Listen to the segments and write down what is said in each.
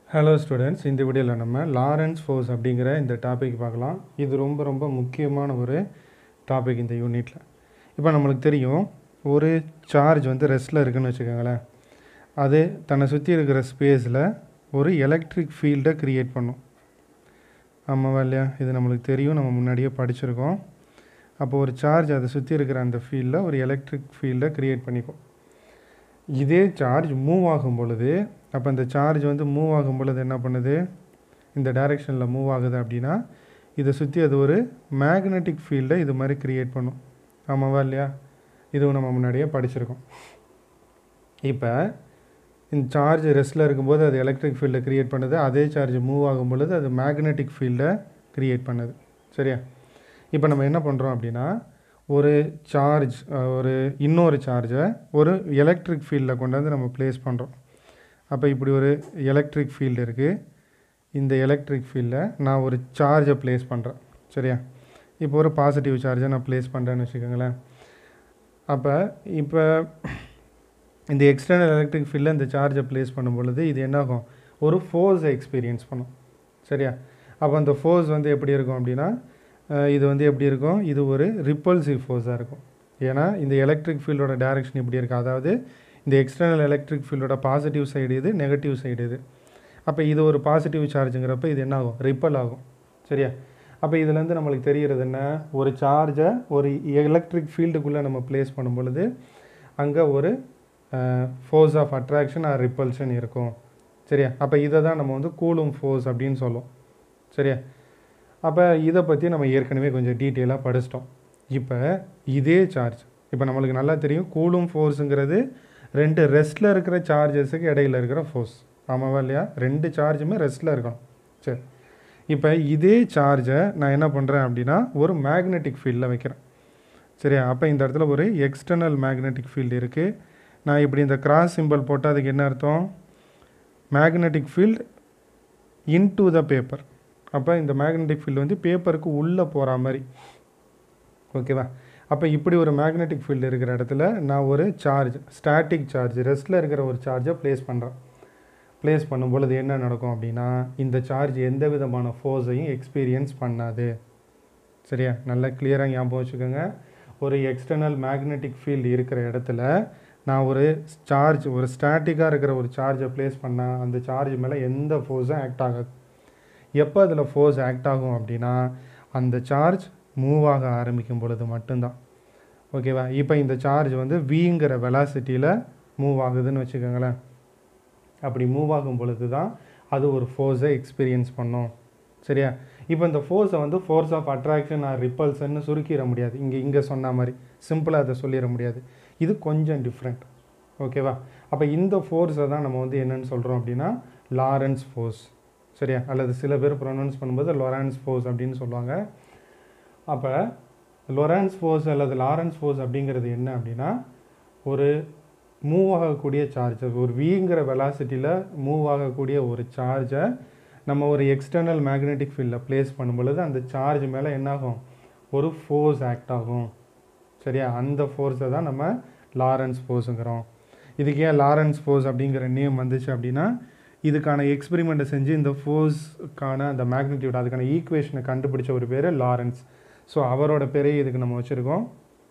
hello students இந்த வீடியோவில் நம்ம லாரன்ஸ் ஃபோர்ஸ் அப்படிங்கிற இந்த டாபிக் பார்க்கலாம் இது ரொம்ப ரொம்ப முக்கியமான ஒரு டாபிக் இந்த யூனிட்டில் இப்போ நம்மளுக்கு தெரியும் ஒரு சார்ஜ் வந்து ரெஸ்ட்டில் இருக்குன்னு வச்சுக்கோங்களேன் அது தன்னை சுற்றி இருக்கிற ஸ்பேஸில் ஒரு எலக்ட்ரிக் ஃபீல்டை க்ரியேட் பண்ணும் ஆமாவா இல்லையா இது நம்மளுக்கு தெரியும் நம்ம முன்னாடியே படிச்சிருக்கோம் அப்போ ஒரு சார்ஜ் அதை சுற்றி இருக்கிற அந்த ஃபீல்டில் ஒரு எலக்ட்ரிக் ஃபீல்டை க்ரியேட் பண்ணிக்கும் இதே சார்ஜ் மூவ் ஆகும் பொழுது அப்போ இந்த சார்ஜ் வந்து மூவ் ஆகும் பொழுது என்ன பண்ணுது இந்த டைரெக்ஷனில் மூவ் ஆகுது அப்படின்னா இதை சுற்றி அது ஒரு மேக்னெட்டிக் ஃபீல்டை இது மாதிரி க்ரியேட் பண்ணும் ஆமாவா இல்லையா இதுவும் நம்ம முன்னாடியே படிச்சிருக்கோம் இப்போ இந்த சார்ஜ் ரெஸ்ட்டில் இருக்கும்போது அது எலக்ட்ரிக் ஃபீல்டை க்ரியேட் பண்ணுது அதே சார்ஜ் மூவ் ஆகும் பொழுது அது மேக்னெட்டிக் ஃபீல்டை க்ரியேட் பண்ணுது சரியா இப்போ நம்ம என்ன பண்ணுறோம் அப்படின்னா ஒரு சார்ஜ் ஒரு இன்னொரு சார்ஜை ஒரு எலக்ட்ரிக் ஃபீல்டில் கொண்டு வந்து நம்ம ப்ளேஸ் பண்ணுறோம் அப்போ இப்படி ஒரு எலக்ட்ரிக் ஃபீல்டு இருக்குது இந்த எலக்ட்ரிக் ஃபீல்டில் நான் ஒரு சார்ஜை ப்ளேஸ் பண்ணுறேன் சரியா இப்போ ஒரு பாசிட்டிவ் சார்ஜை நான் ப்ளேஸ் பண்ணுறேன்னு வச்சுக்கோங்களேன் அப்போ இப்போ இந்த எக்ஸ்டர்னல் எலக்ட்ரிக் ஃபீல்டில் இந்த சார்ஜை ப்ளேஸ் பண்ணும் பொழுது இது என்னாகும் ஒரு ஃபோர்ஸை எக்ஸ்பீரியன்ஸ் பண்ணும் சரியா அப்போ அந்த ஃபோர்ஸ் வந்து எப்படி இருக்கும் அப்படின்னா அஹ் இது வந்து எப்படி இருக்கும் இது ஒரு ரிப்பல்சிவ் ஃபோர்ஸாக இருக்கும் ஏன்னா இந்த எலக்ட்ரிக் ஃபீல்டோட டைரக்ஷன் இப்படி இருக்குது அதாவது இந்த எக்ஸ்டர்னல் எலக்ட்ரிக் ஃபீல்டோட பாசிட்டிவ் சைடு இது நெகட்டிவ் சைடு இது அப்போ இது ஒரு பாசிட்டிவ் சார்ஜுங்கிறப்ப இது என்ன ஆகும் ரிப்பல் ஆகும் சரியா அப்போ இதுலேருந்து நம்மளுக்கு தெரிகிறது என்ன ஒரு சார்ஜை ஒரு எலக்ட்ரிக் ஃபீல்டுக்குள்ளே நம்ம ப்ளேஸ் பண்ணும் பொழுது அங்கே ஒரு force of attraction or repulsion இருக்கும் சரியா அப்போ இதை தான் நம்ம வந்து கூலும் ஃபோர்ஸ் அப்படின்னு சொல்லுவோம் சரியா அப்போ இதை பற்றி நம்ம ஏற்கனவே கொஞ்சம் டீட்டெயிலாக படிச்சிட்டோம் இப்போ இதே சார்ஜ் இப்போ நம்மளுக்கு நல்லா தெரியும் கூலும் ஃபோர்ஸுங்கிறது ரெண்டு ரெஸ்ட்டில் இருக்கிற சார்ஜஸுக்கு இடையில இருக்கிற ஃபோர்ஸ் ஆமாவா இல்லையா ரெண்டு சார்ஜுமே ரெஸ்ட்டில் இருக்கணும் சரி இப்போ இதே சார்ஜை நான் என்ன பண்ணுறேன் அப்படின்னா ஒரு மேக்னெட்டிக் ஃபீல்டில் வைக்கிறேன் சரியா அப்போ இந்த இடத்துல ஒரு எக்ஸ்டர்னல் மேக்னெட்டிக் ஃபீல்டு இருக்குது நான் இப்படி இந்த கிராஸ் சிம்பிள் போட்டால் அதுக்கு என்ன அர்த்தம் magnetic field into the paper அப்போ இந்த மேக்னெட்டிக் ஃபீல்டு வந்து பேப்பருக்கு உள்ளே போகிற மாதிரி ஓகேவா அப்போ இப்படி ஒரு மேக்னெட்டிக் ஃபீல்டு இருக்கிற இடத்துல நான் ஒரு சார்ஜ் ஸ்டாட்டிக் சார்ஜ் ரெஸ்ட்டில் இருக்கிற ஒரு சார்ஜை ப்ளேஸ் பண்ணுறேன் ப்ளேஸ் பண்ணும் பொழுது என்ன நடக்கும் அப்படின்னா இந்த சார்ஜ் எந்த விதமான ஃபோர்ஸையும் எக்ஸ்பீரியன்ஸ் பண்ணாது சரியா நல்லா கிளியராக ஞாபகம் வச்சுக்கோங்க ஒரு எக்ஸ்டர்னல் மேக்னெட்டிக் ஃபீல்டு இருக்கிற இடத்துல நான் ஒரு சார்ஜ் ஒரு ஸ்டாட்டிக்காக இருக்கிற ஒரு சார்ஜை ப்ளேஸ் பண்ணால் அந்த சார்ஜ் மேலே எந்த ஃபோர்ஸும் ஆக்ட் ஆகாது எப்போ அதில் ஃபோர்ஸ் ஆக்ட் ஆகும் அப்படின்னா அந்த சார்ஜ் மூவ் ஆக ஆரம்பிக்கும் பொழுது மட்டும்தான் ஓகேவா இப்போ இந்த சார்ஜ் வந்து விங்கிற வெலாசிட்டியில் மூவ் ஆகுதுன்னு வச்சுக்கோங்களேன் அப்படி மூவ் ஆகும் பொழுது தான் அது ஒரு ஃபோர்ஸை எக்ஸ்பீரியன்ஸ் பண்ணும் சரியா இப்போ இந்த ஃபோர்ஸை வந்து ஃபோர்ஸ் ஆஃப் அட்ராக்ஷன் ஆர் ரிப்பல்சன்னு சுருக்கிட முடியாது இங்கே இங்கே சொன்ன மாதிரி சிம்பிளாக அதை சொல்லிட முடியாது இது கொஞ்சம் டிஃப்ரெண்ட் ஓகேவா அப்போ இந்த ஃபோர்ஸை தான் நம்ம வந்து என்னென்னு சொல்கிறோம் அப்படின்னா லாரன்ஸ் ஃபோர்ஸ் சரியா அல்லது சில பேர் ப்ரொனவுன்ஸ் பண்ணும்போது லொரான்ஸ் ஃபோர்ஸ் அப்படின்னு சொல்லுவாங்க அப்போ லொரான்ஸ் ஃபோர்ஸ் அல்லது லாரன்ஸ் ஃபோர்ஸ் அப்படிங்கிறது என்ன அப்படின்னா ஒரு மூவ் ஆகக்கூடிய சார்ஜ் ஒரு விங்கிற வெலாசிட்டியில் மூவ் ஆகக்கூடிய ஒரு சார்ஜை நம்ம ஒரு எக்ஸ்டர்னல் மேக்னெட்டிக் ஃபீல்டில் ப்ளேஸ் பண்ணும் பொழுது அந்த சார்ஜ் மேலே என்னாகும் ஒரு ஃபோர்ஸ் ஆக்ட் ஆகும் சரியா அந்த ஃபோர்ஸை தான் நம்ம லாரன்ஸ் ஃபோர்ஸுங்கிறோம் இதுக்கு ஏன் லாரன்ஸ் ஃபோர்ஸ் அப்படிங்கிற நேம் வந்துச்சு அப்படின்னா இதுக்கான எக்ஸ்பெரிமெண்ட்டை செஞ்சு இந்த ஃபோர்ஸ்க்கான அந்த மேக்னிடியூட் அதுக்கான ஈக்குவேஷனை கண்டுபிடிச்ச ஒரு பேர் லாரன்ஸ் ஸோ அவரோட பேரே இதுக்கு நம்ம வச்சுருக்கோம்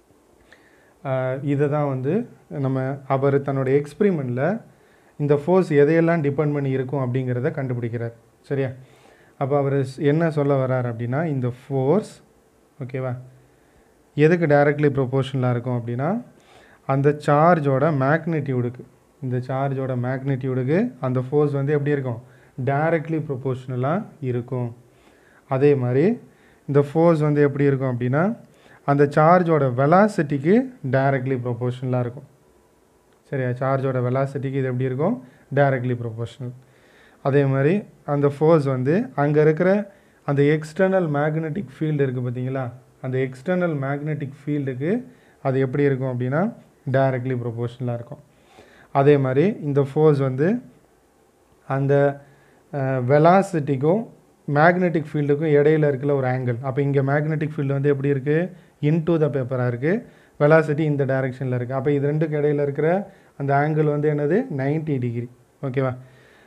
இதை தான் வந்து நம்ம அவர் தன்னோட எக்ஸ்பெரிமெண்ட்டில் இந்த ஃபோர்ஸ் எதையெல்லாம் டிபெண்ட் பண்ணி இருக்கும் அப்படிங்கிறத கண்டுபிடிக்கிறார் சரியா அப்போ அவர் என்ன சொல்ல வர்றார் அப்படின்னா இந்த ஃபோர்ஸ் ஓகேவா எதுக்கு டைரக்ட்லி ப்ரொபோர்ஷனலாக இருக்கும் அப்படின்னா அந்த சார்ஜோட மேக்னிடியூடுக்கு இந்த சார்ஜோட மேக்னிடியூடுக்கு அந்த ஃபோர்ஸ் வந்து எப்படி இருக்கும் டைரக்ட்லி ப்ரொபோர்ஷனலாக இருக்கும் அதே மாதிரி இந்த ஃபோர்ஸ் வந்து எப்படி இருக்கும் அப்படின்னா அந்த சார்ஜோட வெலாசிட்டிக்கு டைரக்ட்லி ப்ரொபோர்ஷனலாக இருக்கும் சரியா சார்ஜோட வெலாசிட்டிக்கு இது எப்படி இருக்கும் டைரக்ட்லி ப்ரொபோர்ஷனல் அதே மாதிரி அந்த ஃபோர்ஸ் வந்து அங்கே இருக்கிற அந்த எக்ஸ்டர்னல் மேக்னெட்டிக் ஃபீல்டு இருக்குது பார்த்தீங்களா அந்த எக்ஸ்டர்னல் மேக்னெட்டிக் ஃபீல்டுக்கு அது எப்படி இருக்கும் அப்படின்னா டைரக்ட்லி ப்ரொபோர்ஷனலாக இருக்கும் அதே மாதிரி இந்த ஃபோர்ஸ் வந்து அந்த வெலாசிட்டிக்கும் மேக்னெட்டிக் ஃபீல்டுக்கும் இடையில இருக்கிற ஒரு ஆங்கிள் அப்போ இங்கே மேக்னெட்டிக் ஃபீல்டு வந்து எப்படி இருக்குது இன்டு த பேப்பராக இருக்குது வெலாசிட்டி இந்த டைரெக்ஷனில் இருக்குது அப்போ இது ரெண்டுக்கு இடையில இருக்கிற அந்த ஆங்கிள் வந்து என்னது 90 டிகிரி ஓகேவா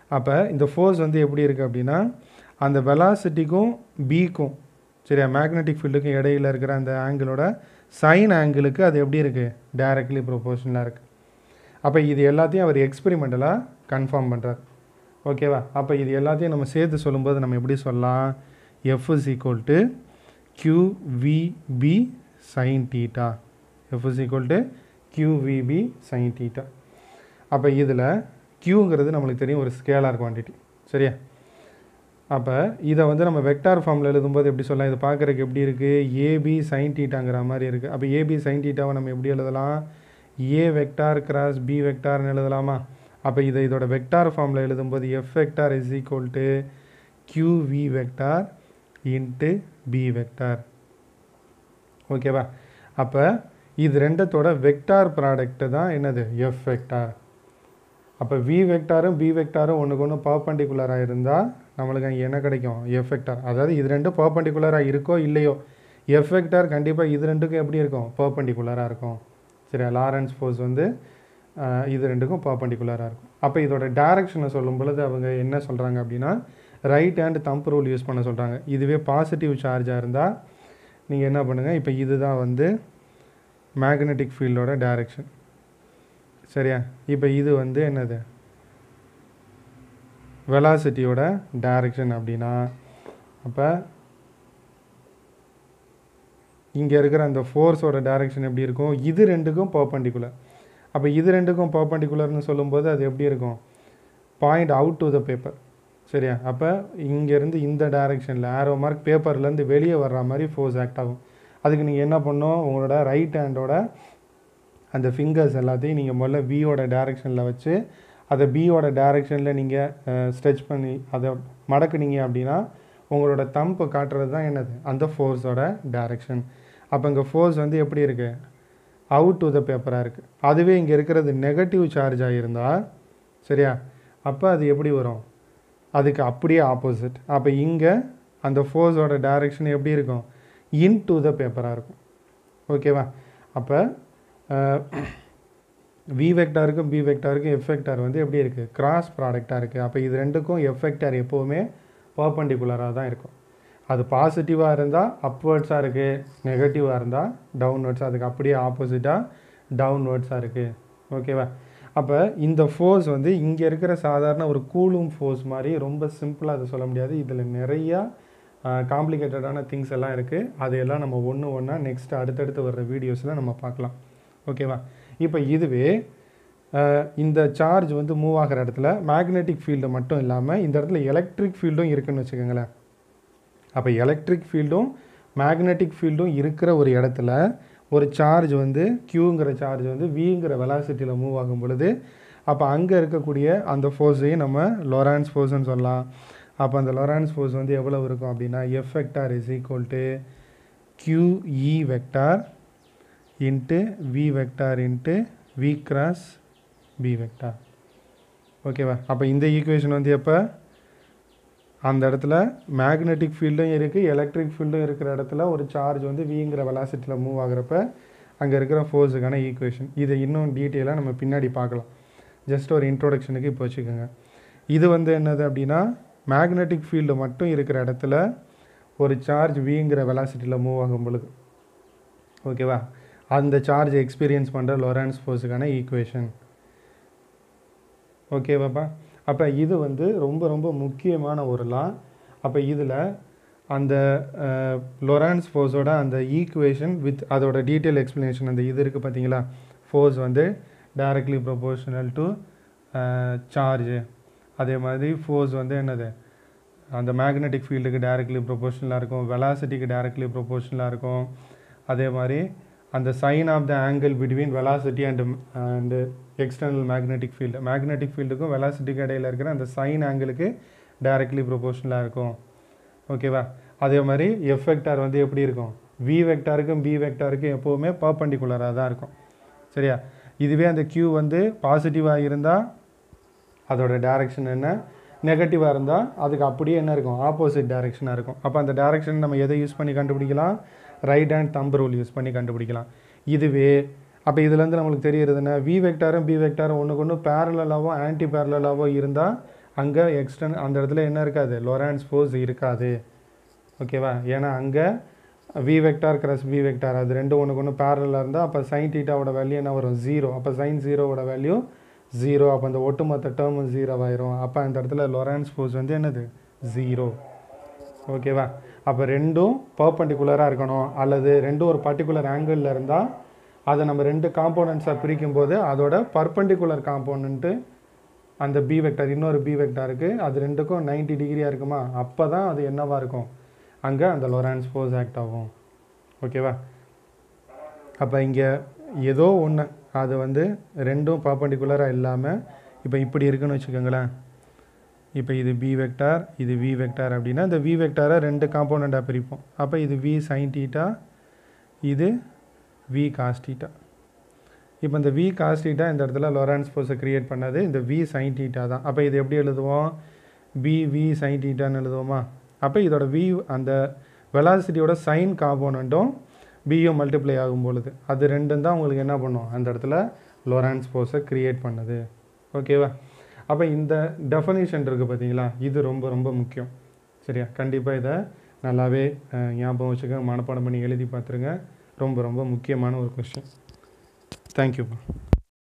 அப்போ இந்த ஃபோர்ஸ் வந்து எப்படி இருக்குது அப்படின்னா அந்த வெலாசிட்டிக்கும் பிக்கும் சரியா மேக்னெட்டிக் ஃபீல்டுக்கும் இடையில இருக்கிற அந்த ஆங்கிளோட சைன் ஆங்கிளுக்கு அது எப்படி இருக்குது டைரக்ட்லி ப்ரொபோஷனலாக இருக்குது அப்போ இது எல்லாத்தையும் அவர் எக்ஸ்பெரிமெண்டலாக கன்ஃபார்ம் பண்ணுறார் ஓகேவா அப்போ இது எல்லாத்தையும் நம்ம சேர்த்து சொல்லும்போது நம்ம எப்படி சொல்லலாம் F is equal to Q V B sine theta F is equal to Q V B sine theta அப்போ இதில் க்யூங்கிறது நம்மளுக்கு தெரியும் ஒரு ஸ்கேலார் குவான்டிட்டி சரியா அப்போ இதை வந்து நம்ம வெக்டார் ஃபார்மில் எழுதும்போது எப்படி சொல்லலாம் இது பார்க்குறதுக்கு எப்படி இருக்குது ஏபி சைன் டீட்டாங்கிற மாதிரி இருக்குது அப்போ ஏபி சைன் டீட்டாவை நம்ம எப்படி எழுதலாம் ஏ வெக்டார் கிராஸ் பி வெக்டார்னு எழுதலாமா அப்போ இதை இதோட வெக்டார் ஃபார்மில் எழுதும்போது F vector is equal to Q V vector into B vector ஓகேவா அப்போ இது ரெண்டத்தோட வெக்டார் ப்ராடக்ட்டு தான் என்னது எஃப் வெக்டார் அப்போ வி வெக்டாரும் பி வெக்டாரும் ஒன்றுக்கு ஒன்று பர்பண்டிகுலராக இருந்தால் நம்மளுக்கு அங்கே என்ன கிடைக்கும் எஃப் வெக்டார் அதாவது இது ரெண்டும் பர்பண்டிகுலராக இருக்கோ இல்லையோ எஃப் வெக்டார் கண்டிப்பாக இது ரெண்டுக்கும் எப்படி இருக்கும் பர்பண்டிகுலராக இருக்கும் சரியா லாரன்ஸ் ஃபோர்ஸ் வந்து ஆஹ், இது ரெண்டுக்கும் பர்பண்டிகுலராக இருக்கும் அப்போ இதோட டைரக்ஷனை சொல்லும் பொழுது அவங்க என்ன சொல்கிறாங்க அப்படின்னா right hand thumb rule use பண்ண சொல்கிறாங்க இதுவே பாசிட்டிவ் சார்ஜாக இருந்தால் நீங்கள் என்ன பண்ணுங்கள் இப்போ இதுதான் வந்து மேக்னெட்டிக் ஃபீல்டோட டைரக்ஷன் சரியா இப்போ இது வந்து என்னது வெலாசிட்டியோட டைரக்ஷன் அப்படின்னா அப்போ இங்கே இருக்கிற அந்த ஃபோர்ஸோட டைரக்ஷன் எப்படி இருக்கும் இது ரெண்டுக்கும் பர்பண்டிகுலர் அப்போ இது ரெண்டுக்கும் பர்பண்டிகுலர்னு சொல்லும்போது அது எப்படி இருக்கும் point out to the paper சரியா அப்போ இங்கேருந்து இந்த டைரக்ஷனில் ஆரோ மார்க் பேப்பர்லேருந்து வெளியே வர்ற மாதிரி ஃபோர்ஸ் ஆக்ட் ஆகும் அதுக்கு நீங்கள் என்ன பண்ணணும் உங்களோட ரைட் ஹேண்டோட அந்த ஃபிங்கர்ஸ் எல்லாத்தையும் நீங்கள் முதல்ல பியோட டைரக்ஷனில் வச்சு அதை பியோட டைரக்ஷனில் நீங்கள் ஸ்ட்ரெச் பண்ணி அதை மடக்குனீங்க அப்படின்னா உங்களோட தம்பை காட்டுறது தான் என்னது அந்த ஃபோர்ஸோட டைரக்ஷன் அப்போ இங்கே ஃபோர்ஸ் வந்து எப்படி இருக்குது அவுட் டு த பேப்பராக இருக்குது அதுவே இங்கே இருக்கிறது நெகட்டிவ் சார்ஜாக இருந்தால் சரியா அப்போ அது எப்படி வரும் அதுக்கு அப்படியே ஆப்போசிட் அப்போ இங்கே அந்த ஃபோர்ஸோட டைரக்ஷன் எப்படி இருக்கும் இன் டு த பேப்பராக இருக்கும் ஓகேவா அப்போ வி வெக்டாருக்கும் பி வெக்டாருக்கும் எஃப் வெக்டார் வந்து எப்படி இருக்குது கிராஸ் ப்ராடக்டாக இருக்குது அப்போ இது ரெண்டுக்கும் எஃப் வெக்டார் எப்போவுமே பர்பண்டிகுலராக தான் இருக்கும் அது பாசிட்டிவாக இருந்தால் அப்வேர்ட்ஸாக இருக்குது நெகட்டிவாக இருந்தால் டவுன்வர்ட்ஸ் அதுக்கு அப்படியே ஆப்போசிட்டாக டவுன்வர்ட்ஸாக இருக்குது ஓகேவா அப்போ இந்த ஃபோர்ஸ் வந்து இங்கே இருக்கிற சாதாரண ஒரு கூலும் ஃபோர்ஸ் மாதிரி ரொம்ப சிம்பிளாக அதை சொல்ல முடியாது இதில் நிறையா காம்ப்ளிகேட்டடான திங்ஸ் எல்லாம் இருக்குது அதையெல்லாம் நம்ம ஒன்று ஒன்றா நெக்ஸ்ட் அடுத்தடுத்து வர்ற வீடியோஸில் நம்ம பார்க்கலாம் ஓகேவா இப்போ இதுவே அஹ், இந்த சார்ஜ் வந்து மூவ் ஆகிற இடத்துல மேக்னெட்டிக் ஃபீல்டு மட்டும் இல்லாமல் இந்த இடத்துல எலக்ட்ரிக் ஃபீல்டும் இருக்குன்னு வச்சுக்கோங்களேன் அப்போ எலக்ட்ரிக் ஃபீல்டும் மேக்னெட்டிக் ஃபீல்டும் இருக்கிற ஒரு இடத்துல ஒரு சார்ஜ் வந்து க்யூங்கிற சார்ஜ் வந்து விங்கிற வெலாசிட்டியில் மூவ் ஆகும் பொழுது அப்போ அங்கே இருக்கக்கூடிய அந்த ஃபோர்ஸையும் நம்ம லொரான்ஸ் ஃபோர்ஸ்னு சொல்லலாம் அப்போ அந்த லொரான்ஸ் ஃபோர்ஸ் வந்து எவ்வளவு இருக்கும் அப்படின்னா F vector is equal to Q E vector into V vector into V cross B vector ஓகேவா அப்போ இந்த ஈக்குவேஷன் வந்து எப்போ அந்த இடத்துல மேக்னெட்டிக் ஃபீல்டும் இருக்குது எலக்ட்ரிக் ஃபீல்டும் இருக்கிற இடத்துல ஒரு சார்ஜ் வந்து விங்கிற வெலாசிட்டியில் மூவ் ஆகுறப்ப அங்கே இருக்கிற ஃபோர்ஸுக்கான ஈக்குவேஷன் இதை இன்னும் டீட்டெயிலாக நம்ம பின்னாடி பார்க்கலாம் ஜஸ்ட் ஒரு இன்ட்ரோடக்ஷனுக்கு இப்போ வச்சுக்கோங்க இது வந்து என்னது அப்படின்னா மேக்னெட்டிக் ஃபீல்டு மட்டும் இருக்கிற இடத்துல ஒரு சார்ஜ் விங்கிற வெலாசிட்டியில் மூவ் ஆகும் பொழுது ஓகேவா அந்த சார்ஜ் எக்ஸ்பீரியன்ஸ் பண்ணுற லொரான்ஸ் ஃபோர்ஸுக்கான ஈக்குவேஷன் ஓகேவாப்பா அப்போ இது வந்து ரொம்ப ரொம்ப முக்கியமான ஒரு லா அப்போ இதில் அந்த லொரான்ஸ் ஃபோர்ஸோட அந்த ஈக்குவேஷன் வித் அதோட டீட்டெயில் எக்ஸ்ப்ளனேஷன் அந்த இது இருக்குது பார்த்தீங்களா ஃபோர்ஸ் வந்து டைரக்ட்லி ப்ரொபோர்ஷனல் டு சார்ஜு அதே மாதிரி ஃபோர்ஸ் வந்து என்னது அந்த மேக்னெட்டிக் ஃபீல்டுக்கு டைரக்ட்லி ப்ரொபோர்ஷனலாக இருக்கும் வெலாசிட்டிக்கு டைரக்ட்லி ப்ரொபோர்ஷனலாக இருக்கும் அதே மாதிரி அந்த sine of the angle between velocity and and external magnetic field magnetic ஃபீல்டுக்கும் வெலாசிட்டிக்கு இடையில இருக்கிற அந்த சைன் ஆங்கிளுக்கு டைரக்ட்லி ப்ரொபோர்ஷனலாக இருக்கும் ஓகேவா அதே மாதிரி எஃப் வெக்டார் வந்து எப்படி இருக்கும் வி வெக்டாருக்கும் பி வெக்டாருக்கும் எப்போவுமே பர்பண்டிகுலராக தான் இருக்கும் சரியா இதுவே அந்த Q வந்து பாசிட்டிவாக இருந்தால் அதோட டைரக்ஷன் என்ன நெகட்டிவாக இருந்தால் அதுக்கு அப்படியே என்ன இருக்கும் ஆப்போசிட் டைரக்ஷனாக இருக்கும் அப்போ அந்த டைரக்ஷன் நம்ம எதை யூஸ் பண்ணி கண்டுபிடிக்கலாம் right hand thumb rule use பண்ணி கண்டுபிடிக்கலாம் இதுவே அப்போ இதுலேருந்து நம்மளுக்கு தெரியறது என்ன வி வெக்டாரும் பி வெக்டாரும் ஒன்றுக்கு ஒன்று பேரலாவோ ஆன்டி பேரலாவோ இருந்தால் அங்கே எக்ஸ்டன் அந்த இடத்துல என்ன இருக்காது லொரான்ஸ் ஃபோர்ஸ் இருக்காது ஓகேவா ஏன்னா அங்கே V vector cross V vector அது ரெண்டு ஒன்றுக்கு ஒன்று பேரலாக இருந்தால் அப்போ சைன் டீட்டாவோட வேல்யூ என்ன வரும் ஜீரோ அப்போ சைன் ஜீரோவோட வேல்யூ ஜீரோ அப்போ அந்த ஒட்டுமொத்த டேர்மும் ஜீரோ ஆயிரும் அப்போ அந்த இடத்துல லொரான்ஸ் ஃபோர்ஸ் வந்து என்னது ஜீரோ ஓகேவா அப்போ ரெண்டும் பர்பண்டிகுலராக இருக்கணும் அல்லது ரெண்டும் ஒரு பர்டிகுலர் ஆங்கிளில் இருந்தால் அதை நம்ம ரெண்டு காம்போனன்ட்ஸாக பிரிக்கும்போது அதோட பர்பண்டிகுலர் காம்போனண்ட்டு அந்த பி வெக்டார் இன்னொரு பி வெக்டாருக்கு அது ரெண்டுக்கும் 90 டிகிரியாக இருக்குமா அப்போ தான் அது என்னவா இருக்கும் அங்கே அந்த லொரான்ஸ் ஃபோர்ஸ் ஆக்ட் ஆகும் ஓகேவா அப்போ இங்கே ஏதோ ஒன்று அது வந்து ரெண்டும் பர்பண்டிகுலராக இல்லாமல் இப்போ இப்படி இருக்குன்னு வச்சுக்கோங்களேன் இப்போ இது பி வெக்டார் இது வி வெக்டார் அப்படின்னா இந்த வி வெக்டாரை ரெண்டு காம்போனண்ட்டாக பிரிப்போம் அப்போ இது வி சைன் டீட்டா இது வி காஸ் டீட்டா இப்போ இந்த வி காஸ் டீட்டா இந்த இடத்துல லொரான்ஸ் ஃபோர்ஸை கிரியேட் பண்ணது இந்த வி சைன் டீட்டா தான் அப்போ இது எப்படி எழுதுவோம் பி வி சைன் டீட்டான்னு எழுதுவோமா அப்போ இதோட வி அந்த வெலாசிட்டியோட சைன் காம்போனண்ட்டும் பியும் மல்டிப்ளை ஆகும் பொழுது அது ரெண்டும் தான் உங்களுக்கு என்ன பண்ணும் அந்த இடத்துல லொரான்ஸ் ஃபோர்ஸை கிரியேட் பண்ணுது ஓகேவா அப்போ இந்த டெஃபனிஷன் இருக்குது பார்த்தீங்களா இது ரொம்ப ரொம்ப முக்கியம் சரியா கண்டிப்பாக இதை நல்லாவே அஹ், ஞாபகம் வச்சுக்க மனப்பாடம் பண்ணி எழுதி பார்த்துருங்க ரொம்ப ரொம்ப முக்கியமான ஒரு கொஸ்டின் தேங்க்யூப்பா